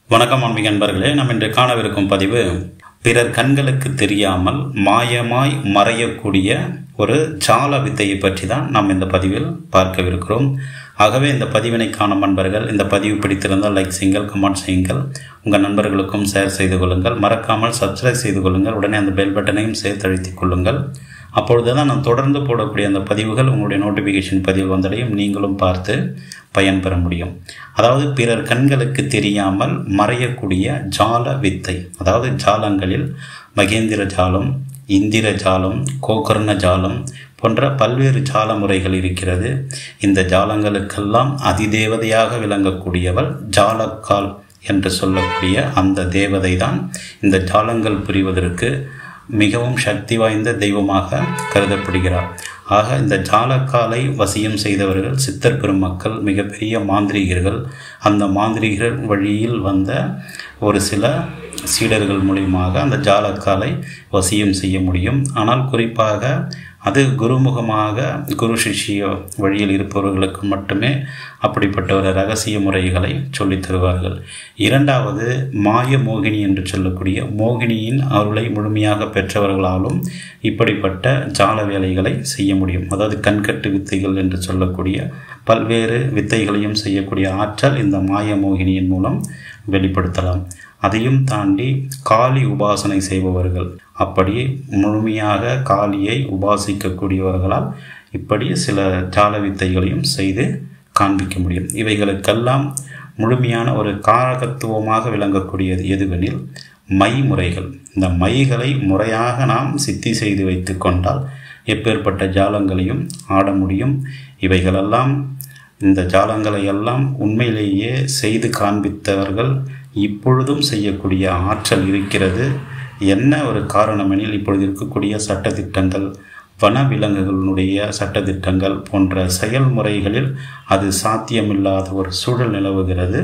வணக்கம் ஆன்மீக நண்பர்களே நாம் இன்று காணவிருக்கும் பதிவு பிறர் கண்களுக்கு தெரியாமல் மாயமாய் மறையக்கூடிய ஒரு ஜால வித்தையை பற்றி தான் நாம் இந்த பதிவில் பார்க்கவிருக்கிறோம் ஆகவே இந்த பதிவினை காணும் நண்பர்கள் இந்த பதிவு பிடித்திருந்தால் லைக் செய்யுங்கள் கமெண்ட் செய்யுங்கள் உங்கள் நண்பர்களுக்கும் ஷேர் செய்து கொள்ளுங்கள் மறக்காமல் சப்ஸ்கிரைப் செய்து கொள்ளுங்கள் உடனே அந்த பெல் பட்டனையும் சேர்த்து அழுத்திக் கொள்ளுங்கள் அப்பொழுது தான் நான் தொடர்ந்து போடக்கூடிய அந்த பதிவுகள் உங்களுடைய நோட்டிஃபிகேஷன் பதிவு வந்தடையும் நீங்களும் பார்த்து பயன்பெற முடியும் அதாவது பிறர் கண்களுக்கு தெரியாமல் மறையக்கூடிய ஜால வித்தை அதாவது ஜாலங்களில் மகேந்திர ஜாலம் இந்திர ஜாலம் கோகர்ண ஜாலம் போன்ற பல்வேறு ஜால முறைகள் இருக்கிறது இந்த ஜாலங்களுக்கெல்லாம் அதிதேவதையாக விளங்கக்கூடியவள் ஜாலக்கால் என்று சொல்லக்கூடிய அந்த தேவதை தான் இந்த ஜாலங்கள் புரிவதற்கு மிகவும் சக்தி வாய்ந்த தெய்வமாக கருதப்படுகிறார் ஆக இந்த ஜாலக்காலை வசியம் செய்தவர்கள் சித்தர் பெருமக்கள் மிகப்பெரிய மாந்திரிகர்கள் அந்த மாந்திரிகர் வழியில் வந்த ஒரு சில சீடர்கள் மூலியமாக அந்த ஜாலக்காலை வசியம் செய்ய முடியும் ஆனால் குறிப்பாக அது குருமுகமாக குரு சிஷ்ய வழியில் இருப்பவர்களுக்கு மட்டுமே அப்படிப்பட்ட ஒரு ரகசிய முறைகளை சொல்லித் தருவார்கள் இரண்டாவது மாய மோகினி என்று சொல்லக்கூடிய மோகினியின் அருளை முழுமையாக பெற்றவர்களாலும் இப்படிப்பட்ட ஜால வேலைகளை செய்ய முடியும் அதாவது கண்கட்டு வித்தைகள் என்று சொல்லக்கூடிய பல்வேறு வித்தைகளையும் செய்யக்கூடிய ஆற்றல் இந்த மாய மோகினியின் மூலம் வெளிப்படுத்தலாம் அதையும் தாண்டி காளி உபாசனை செய்பவர்கள் அப்படி முழுமையாக காளியை உபாசிக்கக்கூடியவர்களால் இப்படி சில ஜால வித்தைகளையும் செய்து காண்பிக்க முடியும் இவைகளுக்கெல்லாம் முழுமையான ஒரு காரகத்துவமாக விளங்கக்கூடியது எதுவெனில் மை முறைகள் இந்த மைகளை முறையாக நாம் சித்தி செய்து வைத்து கொண்டால் எப்பேற்பட்ட ஜாலங்களையும் ஆட முடியும் இவைகளெல்லாம் இந்த ஜாலங்களை எல்லாம் உண்மையிலேயே செய்து காண்பித்தவர்கள் இப்பொழுதும் செய்யக்கூடிய ஆற்றல் இருக்கிறது என்ன ஒரு காரணமெனில் இப்பொழுது இருக்கக்கூடிய சட்டத்திட்டங்கள் வனவிலங்குகளுடைய சட்டத்திட்டங்கள் போன்ற செயல்முறைகளில் அது சாத்தியமில்லாத ஒரு சூழல் நிலவுகிறது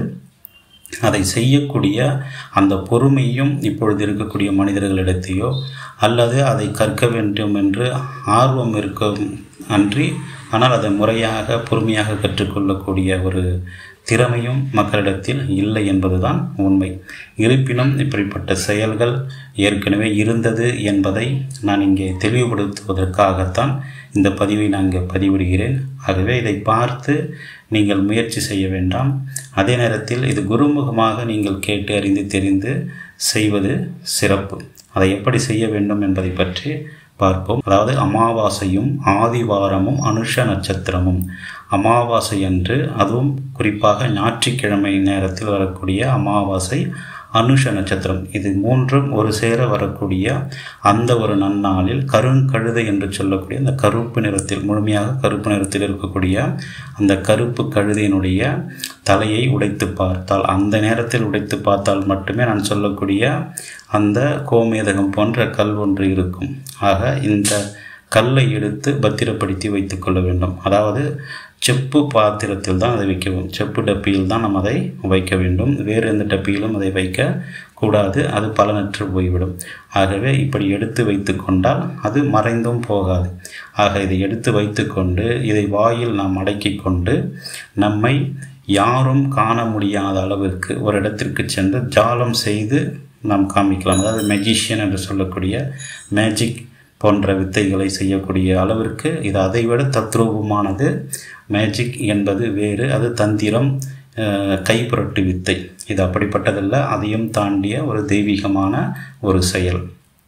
அதை செய்யக்கூடிய அந்த பொறுமையும் இப்பொழுது இருக்கக்கூடிய மனிதர்களிடத்தையோ அல்லது அதை கற்க வேண்டும் என்று ஆர்வம் இருக்கும் அன்றி ஆனால் அதை முறையாக பொறுமையாக கற்றுக்கொள்ளக்கூடிய ஒரு திறமையும் மக்களிடத்தில் இல்லை என்பதுதான் உண்மை இருப்பினும் இப்படிப்பட்ட செயல்கள் ஏற்கனவே இருந்தது என்பதை நான் இங்கே தெளிவுபடுத்துவதற்காகத்தான் இந்த பதிவை நான் இங்கே பதிவிடுகிறேன் ஆகவே இதை பார்த்து நீங்கள் முயற்சி செய்ய வேண்டாம் அதே நேரத்தில் இது குருமுகமாக நீங்கள் கேட்டு அறிந்து தெரிந்து செய்வது சிறப்பு அதை எப்படி செய்ய வேண்டும் என்பதை பற்றி பார்ப்போம் அதாவது அமாவாசையும் ஆதிவாரமும் அனுஷ நட்சத்திரமும் அமாவாசை அன்று அதுவும் குறிப்பாக ஞாயிற்றுக்கிழமை நேரத்தில் வரக்கூடிய அமாவாசை அனுஷ நட்சத்திரம் இது மூன்றும் ஒரு சேர வரக்கூடிய அந்த ஒரு நன்னாளில் கருங்கழுதை என்று சொல்லக்கூடிய அந்த கருப்பு நிறத்தில் முழுமையாக கருப்பு நிறத்தில் இருக்கக்கூடிய அந்த கருப்பு கழுதையினுடைய தலையை உடைத்து பார்த்தால் அந்த நேரத்தில் உடைத்து பார்த்தால் மட்டுமே நான் சொல்லக்கூடிய அந்த கோமேதகம் போன்ற கல் ஒன்று இருக்கும் ஆக இந்த கல்லை எடுத்து பத்திரப்படுத்தி வைத்து கொள்ள வேண்டும் அதாவது செப்பு பாத்திரத்தில் தான் அதை வைக்கவும் செப்பு டப்பியில் தான் நம்ம அதை வைக்க வேண்டும் வேறு எந்த டப்பியிலும் அதை வைக்க கூடாது அது பலனற்று போய்விடும் ஆகவே இப்படி எடுத்து வைத்து கொண்டால் அது மறைந்தும் போகாது ஆக இதை எடுத்து வைத்து கொண்டு இதை வாயில் நாம் அடக்கி கொண்டு நம்மை யாரும் காண முடியாத அளவிற்கு ஒரு இடத்திற்கு சென்று ஜாலம் செய்து நாம் காமிக்கலாம் அதாவது மெஜிஷியன் என்று சொல்லக்கூடிய மேஜிக் போன்ற வித்தைகளை செய்யக்கூடிய அளவிற்கு இது அதைவிட தத்ரூபமானது மேஜிக் என்பது வேறு அது தந்திரம் கைப்புரட்டு வித்தை இது அப்படிப்பட்டதல்ல அதையும் தாண்டிய ஒரு தெய்வீகமான ஒரு செயல்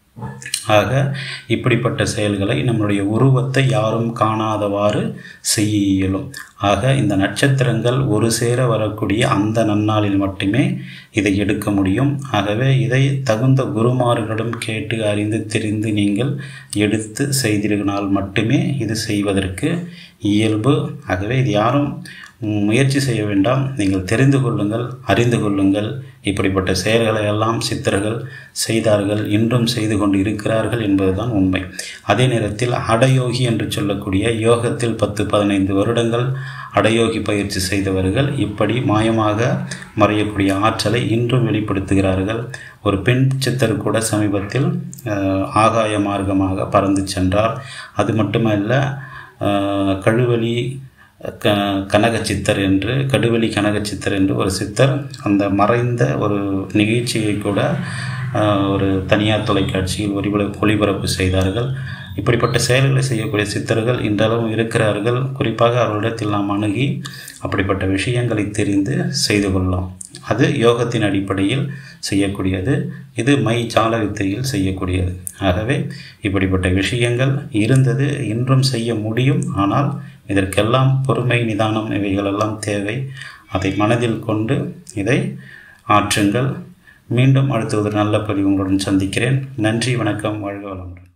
ஆக இப்படிப்பட்ட செயல்களை நம்முடைய உருவத்தை யாரும் காணாதவாறு செய்ய இயலும் ஆக இந்த நட்சத்திரங்கள் ஒரு சேர வரக்கூடிய அந்த நன்னாளில் மட்டுமே இதை எடுக்க முடியும் ஆகவே இதை தகுந்த குருமார்களிடம் கேட்டு அறிந்து தெரிந்து நீங்கள் எடுத்து செய்திருந்தால் மட்டுமே இது செய்வதற்கு இயல்பு ஆகவே இது யாரும் முயற்சி செய்ய வேண்டாம் நீங்கள் தெரிந்து கொள்ளுங்கள் அறிந்து கொள்ளுங்கள் இப்படிப்பட்ட செயல்களை எல்லாம் சித்தர்கள் செய்தார்கள் இன்றும் செய்து கொண்டு இருக்கிறார்கள் என்பதுதான் உண்மை அதே நேரத்தில் அடயோகி என்று சொல்லக்கூடிய யோகத்தில் பத்து பதினைந்து வருடங்கள் அடயோகி பயிற்சி செய்தவர்கள் இப்படி மாயமாக மறையக்கூடிய ஆற்றலை இன்றும் வெளிப்படுத்துகிறார்கள் ஒரு பெண் சித்தர் கூட சமீபத்தில் ஆகாய மார்க்கமாக பறந்து சென்றார் அது மட்டுமல்ல கழுவலி க கனக சித்தர் என்று கடுவெளி கனக சித்தர் என்று ஒரு சித்தர் அந்த மறைந்த ஒரு நிகழ்ச்சியை கூட ஒரு தனியார் தொலைக்காட்சியில் ஒளிபர ஒளிபரப்பு செய்தார்கள் இப்படிப்பட்ட செயல்களை செய்யக்கூடிய சித்தர்கள் இன்றளவும் இருக்கிறார்கள் குறிப்பாக அவர்களிடத்தில் நாம் அணுகி அப்படிப்பட்ட விஷயங்களை தெரிந்து செய்து கொள்ளலாம் அது யோகத்தின் அடிப்படையில் செய்யக்கூடியது இது மை சால வித்தையில் செய்யக்கூடியது ஆகவே இப்படிப்பட்ட விஷயங்கள் இருந்தது இன்றும் செய்ய முடியும் ஆனால் இதற்கெல்லாம் பொறுமை நிதானம் இவைகளெல்லாம் தேவை அதை மனதில் கொண்டு இதை ஆற்றுங்கள் மீண்டும் அடுத்த ஒரு நல்ல பதிவு உங்களுடன் சந்திக்கிறேன் நன்றி வணக்கம் வாழ்க வளமுடன்